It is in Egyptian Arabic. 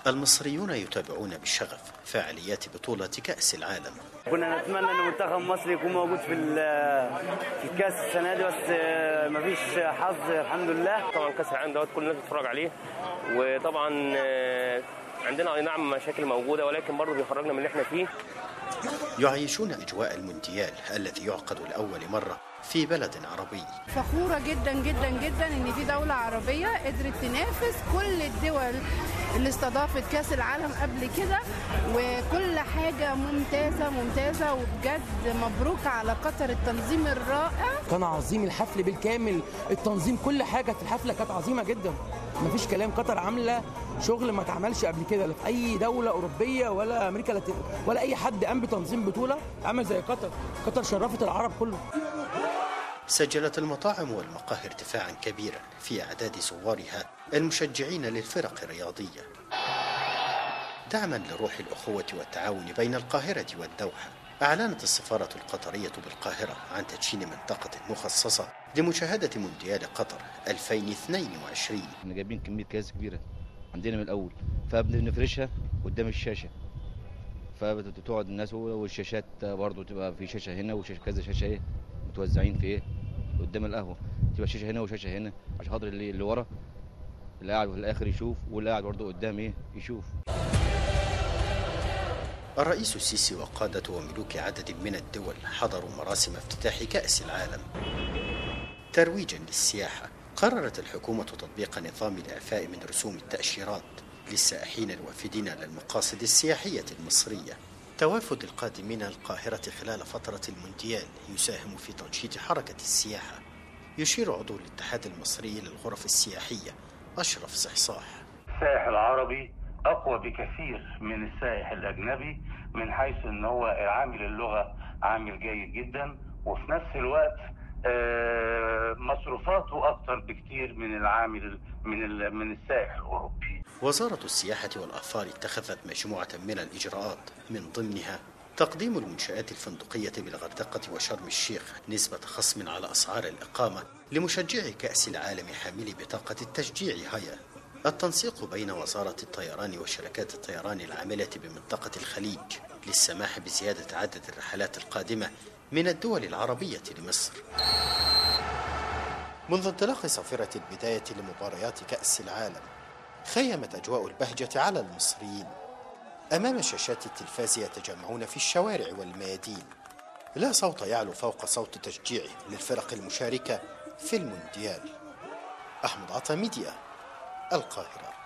المصريون يتابعون بشغف فعاليات بطولة كأس العالم كنا نتمنى ان منتخب مصر يكون موجود في في الكاس السنه دي بس مفيش حظ الحمد لله طبعا كاس العالم دوت كل الناس بتتفرج عليه وطبعا عندنا اي نعم مشاكل موجوده ولكن برضه بيخرجنا من اللي احنا فيه يعيشون اجواء المونديال الذي يعقد لاول مره في بلد عربي فخورة جدا جدا جدا ان في دولة عربية قدرت تنافس كل الدول اللي استضافت كاس العالم قبل كده وكل حاجة ممتازة ممتازة وبجد مبروك على قطر التنظيم الرائع كان عظيم الحفل بالكامل التنظيم كل حاجة في الحفلة كانت عظيمة جدا مفيش كلام قطر عاملة شغل ما اتعملش قبل كده لا في أي دولة أوروبية ولا أمريكا لاتين ولا أي حد قام بتنظيم بطولة عمل زي قطر قطر شرفت العرب كله سجلت المطاعم والمقاهي ارتفاعا كبيرا في أعداد زوارها المشجعين للفرق الرياضية دعما لروح الأخوة والتعاون بين القاهرة والدوحة أعلنت السفارة القطرية بالقاهرة عن تدشين منطقة مخصصة لمشاهدة مونديال قطر 2022 احنا جايبين كمية كاس كبيرة عندنا من الأول فبنفرشها قدام الشاشة فبتقعد الناس والشاشات برضه تبقى في شاشة هنا وشاشة كذا شاشة ايه متوزعين في ايه قدام القهوه تبقى شاشه هنا وشاشه هنا عشان خاطر اللي, اللي ورا اللي قاعد في الاخر يشوف واللي قاعد برضه قدام ايه يشوف الرئيس السيسي وقادة وملوك عدد من الدول حضروا مراسم افتتاح كأس العالم ترويجا للسياحة قررت الحكومة تطبيق نظام الإعفاء من رسوم التأشيرات للسائحين الوافدين للمقاصد السياحية المصرية توافد القادمين القاهرة خلال فترة المونديال يساهم في تنشيط حركة السياحة يشير عضو الاتحاد المصري للغرف السياحية أشرف صحصاح السائح العربي أقوى بكثير من السائح الأجنبي من حيث أن هو عامل اللغة عامل جيد جدا وفي نفس الوقت مصروفاته أكثر بكثير من العامل من من السائح الأوروبي وزارة السياحة والآثار اتخذت مجموعة من الإجراءات من ضمنها تقديم المنشآت الفندقية بالغردقة وشرم الشيخ نسبة خصم على أسعار الإقامة لمشجعي كأس العالم حاملي بطاقة التشجيع هيا التنسيق بين وزارة الطيران وشركات الطيران العاملة بمنطقة الخليج للسماح بزيادة عدد الرحلات القادمة من الدول العربية لمصر منذ انطلاق صافرة البداية لمباريات كأس العالم خيمت أجواء البهجة على المصريين أمام شاشات التلفاز يتجمعون في الشوارع والميادين لا صوت يعلو فوق صوت تشجيعهم للفرق المشاركة في المونديال أحمد عطا ميديا القاهرة